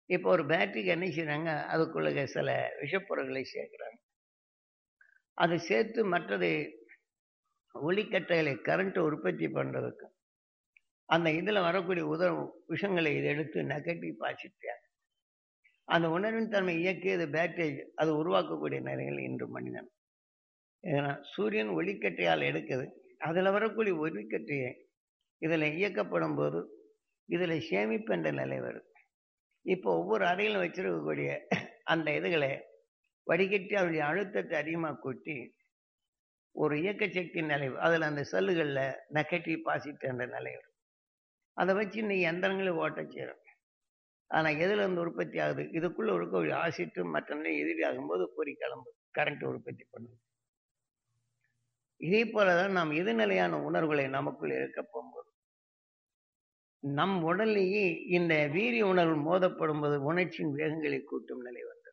இப்போ ஒரு பேட்டரிக்கு என்ன செய்றாங்க அதுக்குள்ள சில விஷப்பொருட்களை சேர்க்கிறாங்க அதை சேர்த்து மற்றது ஒளிக்கட்டைகளை கரண்ட் உற்பத்தி பண்றதுக்கு அந்த இதுல வரக்கூடிய உத விஷங்களை இதை எடுத்து நெகட்டிவ் பாசிட்டிவ் அந்த உணர்வின் தன்மை இயக்கியது பேட்டரி அது உருவாக்கக்கூடிய நிலைகள் இன்று மனிதன் ஏன்னா சூரியன் ஒளிக்கட்டையால் எடுக்குது அதுல வரக்கூடிய ஒளிக்கட்டையை இதுல இயக்கப்படும் போது இதுல சேமிப்பு என்ற நிலை வருது இப்போ ஒவ்வொரு அறையிலும் வச்சிருக்கக்கூடிய அந்த இதுகளை வடிகட்டி அவருடைய அழுத்தத்தை அதிகமாக கூட்டி ஒரு இயக்க சக்தி நிலை அதில் அந்த செல்லுகளில் நெகட்டிவ் பாசிட்டிவ் என்ற நிலை வரும் அதை வச்சு இன்னைக்கு எந்திரங்களை ஓட்ட செய்கிறோம் ஆனால் எதில் இருந்து உற்பத்தி ஆகுது இதுக்குள்ள இருக்கக்கூடிய ஆசிட்டு மற்ற நிலை எதிரி ஆகும்போது பொறி கிளம்பு கரண்ட் உற்பத்தி பண்ணுது இதே போலதான் நாம் எதிர்நிலையான உணர்வுகளை நமக்குள் இருக்க போகும்போது நம் உடல்லேயே இந்த வீரிய உணர்வு மோதப்படும் போது உணர்ச்சியின் வேகங்களை கூட்டும் நிலை வந்தது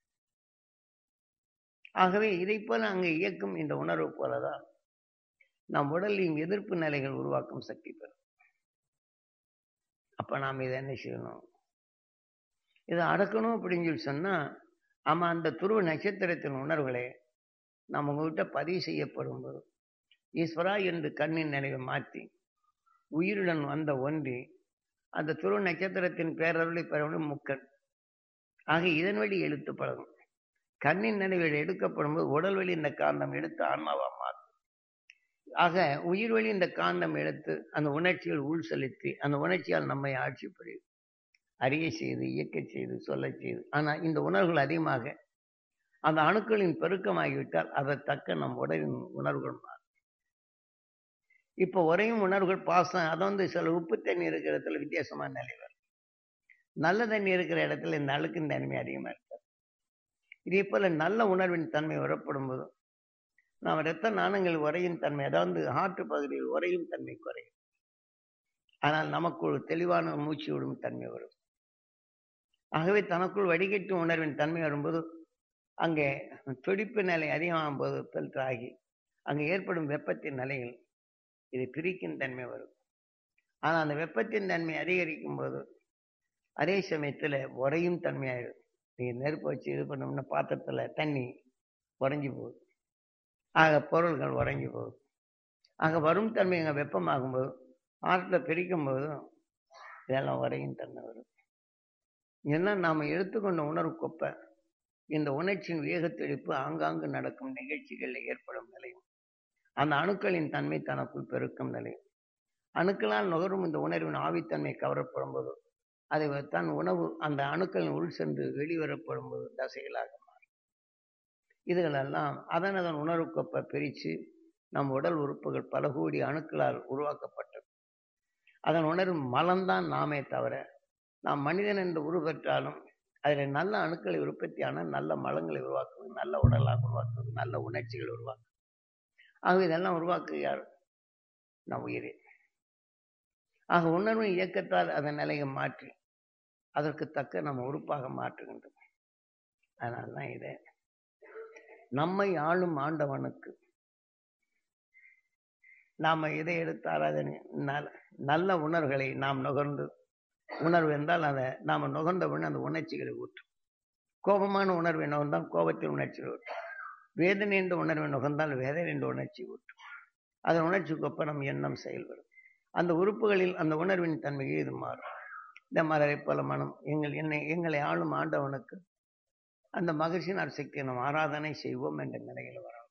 ஆகவே இதை போல அங்கே இயக்கும் இந்த உணர்வு போலதான் நம் உடலின் எதிர்ப்பு நிலைகள் உருவாக்கும் சக்தி பெறும் அப்ப நாம் இதை என்ன செய்யணும் இதை அடக்கணும் அப்படின்னு சொல்லி சொன்னா ஆமா அந்த துருவ நட்சத்திரத்தின் உணர்வுகளை நாம் உங்ககிட்ட பதிவு செய்யப்படும் போது ஈஸ்வரா என்று கண்ணின் நினைவை மாற்றி உயிருடன் வந்த ஒன்றி அந்த துருவ நட்சத்திரத்தின் பேரருளை பெறவும் முக்கன் ஆக இதன் வழி எழுத்து பழகும் கண்ணின் நினைவில் எடுக்கப்படும் போது உடல் வழி இந்த காந்தம் எடுத்து ஆன்மாவா மாறும் ஆக உயிர் வழி இந்த காந்தம் எடுத்து அந்த உணர்ச்சிகள் உள் செலுத்தி அந்த உணர்ச்சியால் நம்மை ஆட்சி புரியும் அறிய செய்து இயக்க செய்து சொல்ல செய்து ஆனால் இந்த உணர்வுகள் அதிகமாக அந்த அணுக்களின் பெருக்கமாகிவிட்டால் அதை தக்க நம் உடலின் உணர்வுகள் மாறும் இப்போ உரையும் உணர்வுகள் பாசம் அதை வந்து சில உப்பு தண்ணி இருக்கிற இடத்துல வித்தியாசமான நிலை வரும் நல்ல தண்ணி இருக்கிற இடத்துல இந்த அழுக்கின் தன்மை அதிகமாக இருக்காது இதே போல நல்ல உணர்வின் தன்மை வரப்படும் போது நாம் இரத்த நாணங்கள் உரையும் தன்மை அதாவது ஹார்ட் பகுதியில் உரையும் தன்மை குறையும் ஆனால் நமக்கு ஒரு தெளிவான மூச்சு விடும் தன்மை வரும் ஆகவே தனக்குள் வடிகட்டும் உணர்வின் தன்மை வரும்போது அங்கே துடிப்பு நிலை அதிகமாகும் போது ஃபில்டர் ஆகி அங்கே ஏற்படும் வெப்பத்தின் நிலையில் இது பிரிக்கும் தன்மை வரும் ஆனால் அந்த வெப்பத்தின் தன்மை அதிகரிக்கும் போது அதே சமயத்தில் உறையும் தன்மையாயிடும் நீங்கள் நெருப்பு வச்சு இது பண்ணோம்னா பாத்திரத்தில் தண்ணி உறைஞ்சி போகுது ஆக பொருள்கள் உறைஞ்சி போகுது ஆக வரும் தன்மை அங்கே வெப்பமாகும்போது ஆற்றில் பிரிக்கும் போதும் இதெல்லாம் உறையும் தன்மை வரும் ஏன்னா நாம் எடுத்துக்கொண்ட உணர்வு கொப்ப இந்த உணர்ச்சியின் வேகத்தெடுப்பு ஆங்காங்கு நடக்கும் நிகழ்ச்சிகளில் ஏற்படும் நிலையும் அந்த அணுக்களின் தன்மை தனக்குள் பெருக்கும் நிலையும் அணுக்களால் நுகரும் இந்த உணர்வின் ஆவித்தன்மை கவரப்படும் போது அதை தன் உணவு அந்த அணுக்களின் உள் சென்று வெளிவரப்படும் போது தசைகளாக மாறும் இதுகளெல்லாம் அதன் அதன் உணர்வு கொப்ப பிரித்து நம் உடல் உறுப்புகள் பல கோடி அணுக்களால் உருவாக்கப்பட்டது அதன் உணர்வு மலம்தான் நாமே தவிர நாம் மனிதன் என்று உருவெற்றாலும் அதில் நல்ல அணுக்களை உற்பத்தியான நல்ல மலங்களை உருவாக்குவது நல்ல உடலாக உருவாக்குவது நல்ல உணர்ச்சிகள் உருவாக்குவது ஆக இதெல்லாம் உருவாக்கு யார் நம் உயிரே ஆக உணர்வு இயக்கத்தால் அதன் நிலையை மாற்றி அதற்கு தக்க நம்ம உறுப்பாக மாற்றுகின்றோம் அதனால்தான் இதை நம்மை ஆளும் ஆண்டவனுக்கு நாம இதை எடுத்து ஆராதனை நல்ல உணர்வுகளை நாம் நுகர்ந்து உணர்வு என்றால் அதை நாம் நுகர்ந்தவுடன் அந்த உணர்ச்சிகளை ஊற்றும் கோபமான உணர்வை நுகர்ந்தால் கோபத்தின் உணர்ச்சிகள் ஊற்றும் வேதனை என்ற உணர்வை நுகர்ந்தால் வேதனை என்ற உணர்ச்சி ஊற்றும் அதன் உணர்ச்சிக்கு ஒப்ப நம் எண்ணம் செயல்படும் அந்த உறுப்புகளில் அந்த உணர்வின் தன்மையை இது மாறும் இந்த மலரை போல மனம் எங்கள் என்னை எங்களை ஆளும் ஆண்டவனுக்கு அந்த மகிழ்ச்சியின் சக்தியை நாம் ஆராதனை செய்வோம் என்ற நிலையில் வரும்